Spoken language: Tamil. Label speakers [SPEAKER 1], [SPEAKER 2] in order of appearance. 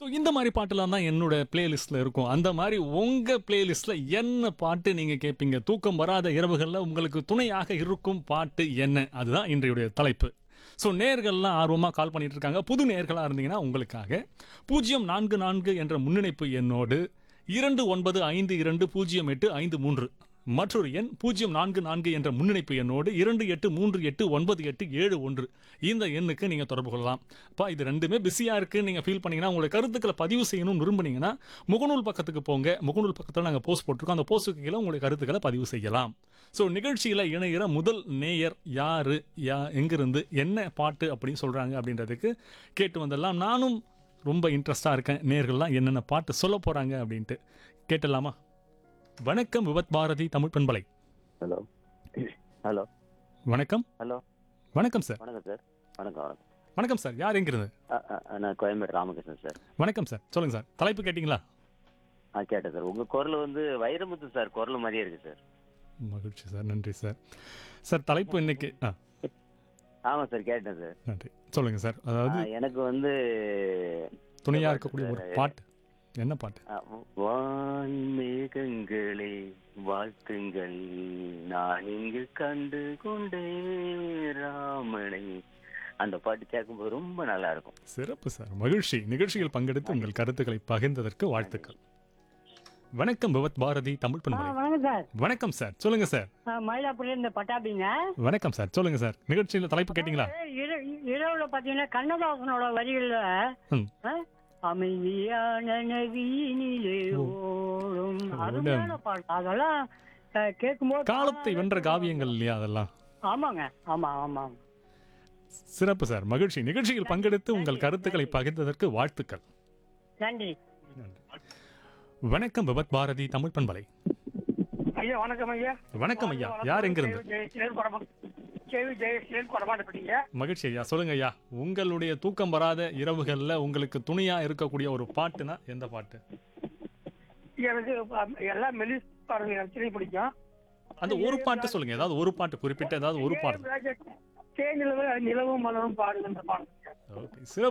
[SPEAKER 1] இந்த மாதிரி பாட்டுலாம் தான் என்னோட பிளேலிஸ்ட்டில் இருக்கும் அந்த மாதிரி உங்கள் பிளேலிஸ்ட்டில் என்ன பாட்டு நீங்கள் கேட்பீங்க தூக்கம் வராத இரவுகளில் உங்களுக்கு துணையாக இருக்கும் பாட்டு என்ன அதுதான் இன்றையுடைய தலைப்பு ஸோ நேர்கள்லாம் ஆர்வமாக கால் பண்ணிட்டு இருக்காங்க புது நேர்களாக இருந்தீங்கன்னா உங்களுக்காக பூஜ்ஜியம் நான்கு நான்கு என்ற முன்னிணைப்பு எண்ணோடு இரண்டு ஒன்பது ஐந்து இரண்டு பூஜ்ஜியம் எட்டு ஐந்து மூன்று மற்றொரு எண் பூஜ்ஜியம் நான்கு நான்கு என்ற முன்னிணைப்பு எண்ணோடு இரண்டு எட்டு மூன்று எட்டு ஒன்பது எட்டு ஏழு ஒன்று இந்த எண்ணுக்கு நீங்கள் தொடர்பு கொள்ளலாம் அப்பா இது ரெண்டுமே பிஸியாக இருக்குன்னு நீங்கள் ஃபீல் பண்ணீங்கன்னா உங்களுடைய கருத்துக்களை பதிவு செய்யணும்னு விரும்புனீங்கன்னா முகநூல் பக்கத்துக்கு போங்க முகநூல் பக்கத்தில் நாங்கள் போஸ்ட் போட்டிருக்கோம் அந்த போஸ்ட்டுக்கு கீழே உங்களுடைய கருத்துக்களை பதிவு செய்யலாம் ஸோ நிகழ்ச்சியில் இணைகிற முதல் நேயர் யாரு யா எங்கிருந்து என்ன பாட்டு அப்படின்னு சொல்கிறாங்க அப்படின்றதுக்கு கேட்டு வந்துடலாம் நானும் ரொம்ப இன்ட்ரெஸ்டாக இருக்கேன் நேர்கள்லாம் என்னென்ன பாட்டு சொல்ல போகிறாங்க அப்படின்ட்டு கேட்டலாமா வணக்கம் விவத் பாரதி தமிழ் பண்பலை
[SPEAKER 2] ஹலோ ஹலோ
[SPEAKER 1] வணக்கம்
[SPEAKER 2] ஹலோ
[SPEAKER 1] வணக்கம் சார்
[SPEAKER 2] வணக்கம் சார் வணக்கம் வணக்கம்
[SPEAKER 1] வணக்கம் சார் யார் எங்கிருந்து
[SPEAKER 2] அ, அ, அ, நான் கோயம்பேடு ராமகிருஷ்ணன் சார்
[SPEAKER 1] வணக்கம் சார் சொல்லுங்க சார் தலைப்பு கேட்டிங்களா
[SPEAKER 2] ஆ கேட்டேன் சார் உங்கள் குரல் வந்து வைரமுத்து சார் குரல் மாதிரியே இருக்கு சார்
[SPEAKER 1] மகிழ்ச்சி சார் நன்றி சார் சார் தலைப்பு இன்னைக்கு ஆ
[SPEAKER 2] ஆமாம் சார் கேட்டேன் சார்
[SPEAKER 1] நன்றி சொல்லுங்க சார் அதாவது
[SPEAKER 2] ஆ, எனக்கு வந்து
[SPEAKER 1] துணையாக இருக்கக்கூடிய ஒரு பாட்டு என்ன பாட்டு
[SPEAKER 2] அ, வான் மேகங்களே வாழ்த்துங்கள் நான் இங்கு கண்டு கொண்டே ராமனை அந்த பாட்டு கேட்கும்போது ரொம்ப நல்லா இருக்கும்
[SPEAKER 1] சிறப்பு சார் மகிழ்ச்சி நிகழ்ச்சியில் பங்கெடுத்து உங்கள் கருத்துக்களை பகிர்ந்ததற்கு வாழ்த்துக்கள் வணக்கம் பவத் பாரதி தமிழ்
[SPEAKER 3] ஆ,
[SPEAKER 1] பண்பலை
[SPEAKER 3] வணக்கம் சார்
[SPEAKER 1] வணக்கம் சார் சொல்லுங்க சார்
[SPEAKER 3] ஆ, மயிலாப்பூர்ல இருந்து பட்டாபிங்க
[SPEAKER 1] வணக்கம் சார் சொல்லுங்க சார் நிகழ்ச்சியில் தலைப்பு கேட்டிங்களா
[SPEAKER 3] இர- இரவுல பாத்தீங்கன்னா கண்ணதாசனோட வரிகள்ல
[SPEAKER 1] ம்.
[SPEAKER 3] ஆ, அமைதியான நதியினிலே ஓடும்
[SPEAKER 1] ஓடும்.
[SPEAKER 3] அருமையான பாட்டு அதெல்லாம் ஆ, கேட்கும்போது
[SPEAKER 1] காலத்தை வென்ற காவியங்கள் இல்லையா அதெல்லாம்
[SPEAKER 3] ஆமாங்க ஆமா ஆமா
[SPEAKER 1] சிறப்பு சார் மகிழ்ச்சி நிகழ்ச்சியில் பங்கெடுத்து உங்கள் கருத்துக்களை பகிர்ந்ததற்கு வாழ்த்துக்கள்
[SPEAKER 3] நன்றி
[SPEAKER 1] வணக்கம் பவத் பாரதி தமிழ் பண்பலை
[SPEAKER 4] ஐயா வணக்கம் ஐயா
[SPEAKER 1] வணக்கம் ஐயா யார் எங்கிருந்து
[SPEAKER 4] ஜெயசீலன் கொடமா கேவி ஜெயசீலன் கொடமாட்டப்பட்டீங்க
[SPEAKER 1] மகிழ்ச்சி ஐயா சொல்லுங்க ஐயா உங்களுடைய தூக்கம் வராத இரவுகள்ல உங்களுக்கு துணையா இருக்கக்கூடிய ஒரு பாட்டுனா எந்த பாட்டு
[SPEAKER 4] எனக்கு அஹ், எல்லா மெலிஸ் பாருங்க எனக்கு திணை பிடிக்கும்
[SPEAKER 1] அந்த ஒரு பாட்டு சொல்லுங்க ஏதாவது ஒரு பாட்டு குறிப்பிட்ட ஏதாவது ஒரு பாட்டு
[SPEAKER 4] தேனிலவு நிலவும் மலரும் பாடுகின்ற பாடல்
[SPEAKER 1] ஓகே சிறப்பு